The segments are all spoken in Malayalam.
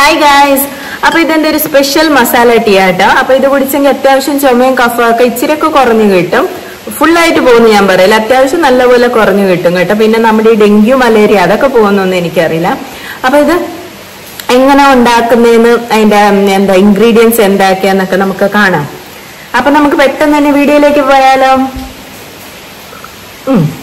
ഹായ് ഗായ്സ് അപ്പൊ ഇതെന്റെ ഒരു സ്പെഷ്യൽ മസാല ടീ ആട്ടോ അപ്പൊ ഇത് കുടിച്ചെങ്കിൽ അത്യാവശ്യം ചുമയും കഫമൊക്കെ ഇച്ചിരിയൊക്കെ കുറഞ്ഞു കിട്ടും ഫുൾ ആയിട്ട് പോകുന്നു ഞാൻ പറയില്ല അത്യാവശ്യം നല്ലപോലെ കുറഞ്ഞു കിട്ടും കേട്ടോ പിന്നെ നമ്മുടെ ഈ ഡെങ്കു മലേറിയ അതൊക്കെ പോകുന്നൊന്നും എനിക്കറിയില്ല അപ്പൊ ഇത് എങ്ങനെ ഉണ്ടാക്കുന്നതെന്ന് അതിന്റെ ഉം, എന്താ ഇൻഗ്രീഡിയൻസ് എന്താക്കിയെന്നൊക്കെ നമുക്ക് കാണാം അപ്പൊ നമുക്ക് പെട്ടെന്ന് തന്നെ വീഡിയോയിലേക്ക് പോയാലോ ഉം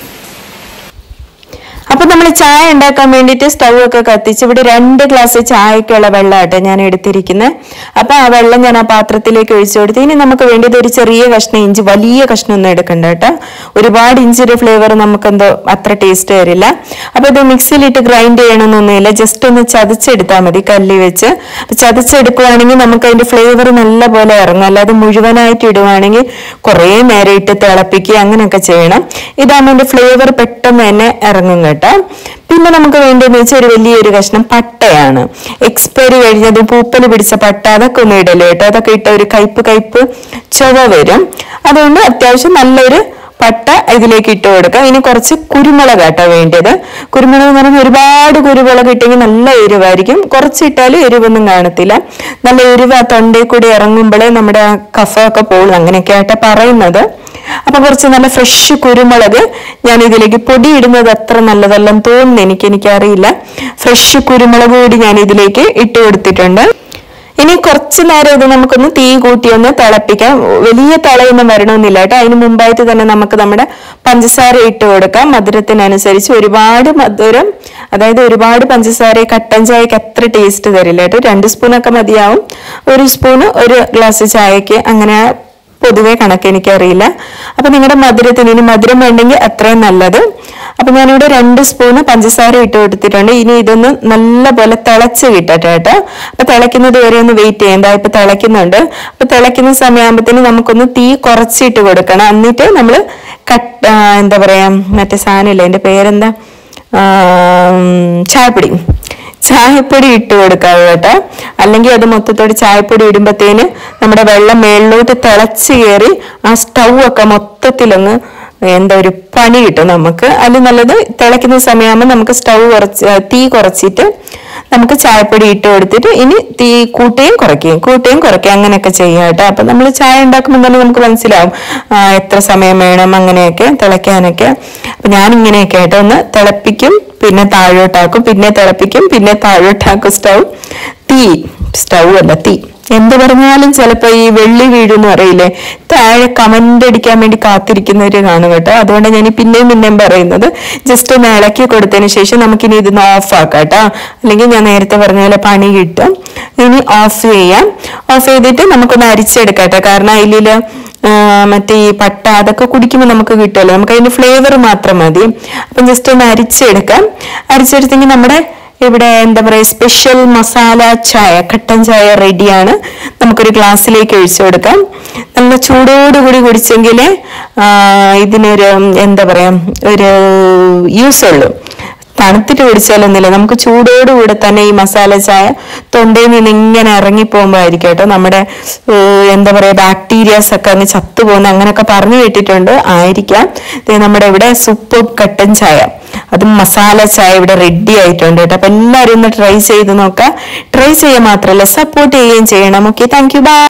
അപ്പൊ നമ്മൾ ചായ ഉണ്ടാക്കാൻ വേണ്ടിയിട്ട് സ്റ്റൗ ഒക്കെ കത്തിച്ച് ഇവിടെ രണ്ട് ഗ്ലാസ് ചായക്കുള്ള വെള്ളമാട്ടോ ഞാൻ എടുത്തിരിക്കുന്നത് അപ്പൊ ആ വെള്ളം ഞാൻ ആ പാത്രത്തിലേക്ക് ഒഴിച്ചു കൊടുത്ത് ഇനി നമുക്ക് വേണ്ടിയത് ഒരു ചെറിയ കഷ്ണം ഇഞ്ചി വലിയ കഷ്ണം ഒന്നും എടുക്കണ്ട കേട്ടോ ഒരുപാട് ഇഞ്ചിയുടെ ഫ്ലേവർ നമുക്ക് എന്തോ അത്ര ടേസ്റ്റ് വരില്ല അപ്പൊ ഇത് മിക്സിയിലിട്ട് ഗ്രൈൻഡ് ചെയ്യണമെന്നൊന്നുമില്ല ജസ്റ്റ് ഒന്ന് ചതച്ചെടുത്താൽ മതി കല്ലി വെച്ച് അപ്പൊ ചതച്ചെടുക്കുവാണെങ്കിൽ നമുക്ക് അതിന്റെ ഫ്ലേവർ നല്ല പോലെ ഇറങ്ങും അല്ലാതെ മുഴുവനായിട്ട് ഇടുവാണെങ്കിൽ കുറേ നേരം ഇട്ട് തിളപ്പിക്കുക അങ്ങനെയൊക്കെ ചെയ്യണം ഇതാകുമ്പോൾ അതിന്റെ ഫ്ലേവർ പെട്ടെന്ന് തന്നെ ഇറങ്ങും കേട്ടോ പിന്നെ നമുക്ക് വേണ്ടതെന്ന് വെച്ചാൽ ഒരു വലിയൊരു കഷ്ണം പട്ടയാണ് എക്സ്പയറി കഴിഞ്ഞത് പൂപ്പല് പിടിച്ച പട്ട അതൊക്കെ ഒന്ന് ഇടല് കേട്ടോ അതൊക്കെ ഇട്ട ഒരു കയ്പ് കയ്പ് ചുവ വരും അതുകൊണ്ട് അത്യാവശ്യം നല്ലൊരു പട്ട ഇതിലേക്ക് ഇട്ട് കൊടുക്കാം ഇനി കുറച്ച് കുരുമുളക് കേട്ടോ വേണ്ടത് കുരുമുളക് എന്ന് പറയുമ്പോൾ ഒരുപാട് കുരുമുളക് ഇട്ടെങ്കിൽ നല്ല എരിവായിരിക്കും കുറച്ചിട്ടാലും എരിവൊന്നും കാണത്തില്ല നല്ല എരിവ് ആ തൊണ്ടയിൽ കൂടി ഇറങ്ങുമ്പോഴേ നമ്മുടെ ആ കഫമൊക്കെ പോകും അങ്ങനെയൊക്കെ ആയിട്ടാ പറയുന്നത് അപ്പൊ കുറച്ച് നല്ല ഫ്രഷ് കുരുമുളക് ഞാൻ ഇതിലേക്ക് പൊടി ഇടുന്നത് അത്ര നല്ലതല്ലെന്ന് തോന്നുന്നു എനിക്ക് എനിക്കറിയില്ല ഫ്രഷ് കുരുമുളക് കൂടി ഞാൻ ഇതിലേക്ക് ഇട്ട് കൊടുത്തിട്ടുണ്ട് ഇനി കുറച്ച് നേരം ഇത് നമുക്കൊന്ന് തീ കൂട്ടി ഒന്ന് തിളപ്പിക്കാം വലിയ തിളയൊന്നും വരണമെന്നില്ല കേട്ടോ അതിന് മുമ്പായിട്ട് തന്നെ നമുക്ക് നമ്മുടെ പഞ്ചസാര ഇട്ട് കൊടുക്കാം മധുരത്തിനനുസരിച്ച് ഒരുപാട് മധുരം അതായത് ഒരുപാട് പഞ്ചസാര ഈ കട്ടൻ ചായക്ക് അത്ര ടേസ്റ്റ് തരില്ല കേട്ടോ രണ്ട് സ്പൂണൊക്കെ മതിയാവും ഒരു സ്പൂണ് ഒരു ഗ്ലാസ് ചായക്ക് അങ്ങനെ പൊതുവെ കണക്ക് എനിക്കറിയില്ല അപ്പൊ നിങ്ങളുടെ മധുരത്തിന് ഇനി മധുരം വേണ്ടെങ്കിൽ അത്രയും നല്ലത് അപ്പൊ ഞാനിവിടെ രണ്ട് സ്പൂണ് പഞ്ചസാര ഇട്ട് കൊടുത്തിട്ടുണ്ട് ഇനി ഇതൊന്ന് നല്ല പോലെ തിളച്ച് കിട്ടട്ടെ കേട്ടോ അപ്പൊ തിളയ്ക്കുന്നത് വരെ ഒന്ന് വെയിറ്റ് ചെയ്യണ്ട ഇപ്പൊ തിളയ്ക്കുന്നുണ്ട് അപ്പൊ തിളയ്ക്കുന്ന സമയമാകുമ്പത്തേന് നമുക്കൊന്ന് തീ കുറച്ചിട്ട് കൊടുക്കണം എന്നിട്ട് നമ്മൾ കട്ട് ആ, എന്താ പറയാ മറ്റേ സാധനമില്ല എന്റെ പേരെന്താ ആ, ഉം, ചായപ്പൊടി ചായപ്പൊടി ഇട്ട് കൊടുക്കാവൂ കേട്ടോ അല്ലെങ്കിൽ അത് മൊത്തത്തോട് ചായപ്പൊടി ഇടുമ്പത്തേന് നമ്മുടെ വെള്ളം മേളിലോട്ട് തിളച്ച് കയറി ആ സ്റ്റൗ ഒക്കെ മൊത്തത്തിലൊന്ന് എന്താ ഒരു പണി കിട്ടും നമുക്ക് അതിൽ നല്ലത് തിളയ്ക്കുന്ന സമയമാകുമ്പോൾ നമുക്ക് സ്റ്റൗ കുറച്ച് ആ, തീ കുറച്ചിട്ട് നമുക്ക് ചായപ്പൊടി ഇട്ട് കൊടുത്തിട്ട് ഇനി തീ കൂട്ടുകയും കുറയ്ക്കുകയും കൂട്ടുകയും കുറയ്ക്കുകയും അങ്ങനെയൊക്കെ ചെയ്യാം കേട്ടോ അപ്പൊ നമ്മൾ ചായ ഉണ്ടാക്കുമ്പോൾ തന്നെ നമുക്ക് മനസ്സിലാവും ആ, എത്ര സമയം വേണം അങ്ങനെയൊക്കെ തിളയ്ക്കാനൊക്കെ അപ്പൊ ഞാൻ ഇങ്ങനെയൊക്കെ ആയിട്ട് ഒന്ന് തിളപ്പിക്കും പിന്നെ താഴോട്ടാക്കും പിന്നെ തിളപ്പിക്കും പിന്നെ താഴോട്ടാക്കും സ്റ്റൗ തീ സ്റ്റൗ അല്ല തീ എന്ത് പറഞ്ഞാലും ചിലപ്പോ ഈ വെള്ളി വീഴുന്ന് അറിയില്ലേ താഴെ കമന്റ് അടിക്കാൻ വേണ്ടി കാത്തിരിക്കുന്നവര് കാണും കേട്ടോ അതുകൊണ്ട് ഞാൻ ഈ പിന്നെയും പിന്നെയും പറയുന്നത് ജസ്റ്റ് ഒന്ന് ഇളക്കി കൊടുത്തതിന് ശേഷം നമുക്കിനി ഇതൊന്ന് ഓഫ് ആക്കാം കേട്ടോ അല്ലെങ്കിൽ ഞാൻ നേരത്തെ പറഞ്ഞ പോലെ പണി കിട്ടും ഇനി ഓഫ് ചെയ്യാം ഓഫ് ചെയ്തിട്ട് നമുക്കൊന്ന് അരിച്ചെടുക്കാം കേട്ടോ കാരണം അതില് ആ, മറ്റേ ഈ പട്ട അതൊക്കെ കുടിക്കുമ്പോൾ നമുക്ക് കിട്ടുമല്ലോ നമുക്ക് അതിന്റെ ഫ്ലേവർ മാത്രം മതി അപ്പം ജസ്റ്റ് ഒന്ന് അരിച്ചെടുക്കാം അരിച്ചെടുത്തെങ്കിൽ നമ്മുടെ ഇവിടെ എന്താ പറയുക സ്പെഷ്യൽ മസാല ചായ കട്ടൻ ചായ റെഡിയാണ് നമുക്കൊരു ഗ്ലാസ്സിലേക്ക് ഒഴിച്ചു കൊടുക്കാം നല്ല ചൂടോടുകൂടി കുടിച്ചെങ്കിൽ ഇതിനൊരു എന്താ പറയാ ഒരു യൂസ് ഉള്ളൂ തണുത്തിട്ട് കുടിച്ചാലൊന്നുമില്ല നമുക്ക് ചൂടോടുകൂടെ തന്നെ ഈ മസാല ചായ തൊണ്ടയിൽ നിന്ന് ഇങ്ങനെ ഇറങ്ങി പോകുമ്പോഴായിരിക്കും കേട്ടോ നമ്മുടെ ഏഹ്, എന്താ പറയാ ബാക്ടീരിയാസ് ഒക്കെ അങ്ങ് ചത്തുപോകുന്ന അങ്ങനെയൊക്കെ പറഞ്ഞു കേട്ടിട്ടുണ്ട് ആയിരിക്കാം ദേ നമ്മുടെ ഇവിടെ സൂപ്പർ കട്ടൻ ചായ അതും മസാല ചായ ഇവിടെ റെഡി ആയിട്ടുണ്ട് കേട്ടോ അപ്പൊ എല്ലാവരും ഒന്ന് ട്രൈ ചെയ്ത് നോക്കാം ട്രൈ ചെയ്യുക മാത്രമല്ല സപ്പോർട്ട് ചെയ്യുകയും ചെയ്യണം ഓക്കെ താങ്ക് യു ബൈ